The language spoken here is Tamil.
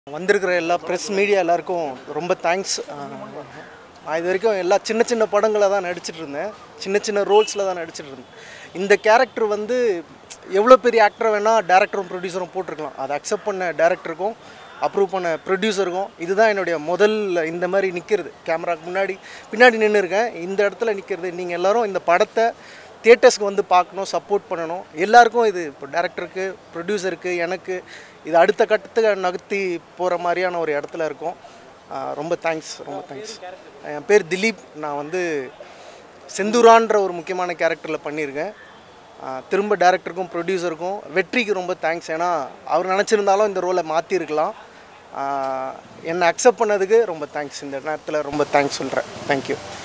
வந்திருக்கிற எல்லா ப்ரெஸ் மீடியா எல்லாருக்கும் ரொம்ப தேங்க்ஸ் நான் இது வரைக்கும் எல்லா சின்ன சின்ன படங்களை தான் நடிச்சிட்டு இருந்தேன் சின்ன சின்ன ரோல்ஸில் தான் நடிச்சிட்டு இருந்தேன் இந்த கேரக்டர் வந்து எவ்வளோ பெரிய ஆக்டரை வேணால் டேரக்டரும் ப்ரொடியூசரும் போட்டிருக்கலாம் அதை அக்செப்ட் பண்ண டேரக்டருக்கும் அப்ரூவ் பண்ண ப்ரொடியூசருக்கும் இதுதான் என்னுடைய முதல் இந்த மாதிரி நிற்கிறது கேமராக்கு முன்னாடி பின்னாடி நின்று இருக்கேன் இந்த இடத்துல நிற்கிறது நீங்கள் எல்லாரும் இந்த படத்தை தியேட்டர்ஸ்க்கு வந்து பார்க்கணும் சப்போர்ட் பண்ணணும் எல்லாருக்கும் இது இப்போ டேரக்டருக்கு ப்ரொடியூசருக்கு எனக்கு இது அடுத்த கட்டத்துக்கு நகர்த்தி போகிற மாதிரியான ஒரு இடத்துல இருக்கும் ஆஹ் ரொம்ப தேங்க்ஸ் ரொம்ப தேங்க்ஸ் என் பேர் திலீப் நான் வந்து செந்தூரான்ற ஒரு முக்கியமான கேரக்டரில் பண்ணியிருக்கேன் ஆஹ் திரும்ப டேரக்டருக்கும் ப்ரொடியூசருக்கும் வெற்றிக்கு ரொம்ப தேங்க்ஸ் ஏன்னா அவர் நினச்சிருந்தாலும் இந்த ரோலை மாற்றிருக்கலாம் என்னை அக்செப்ட் பண்ணதுக்கு ரொம்ப தேங்க்ஸ் இந்த நேரத்தில் ரொம்ப தேங்க்ஸ் சொல்கிறேன் தேங்க்யூ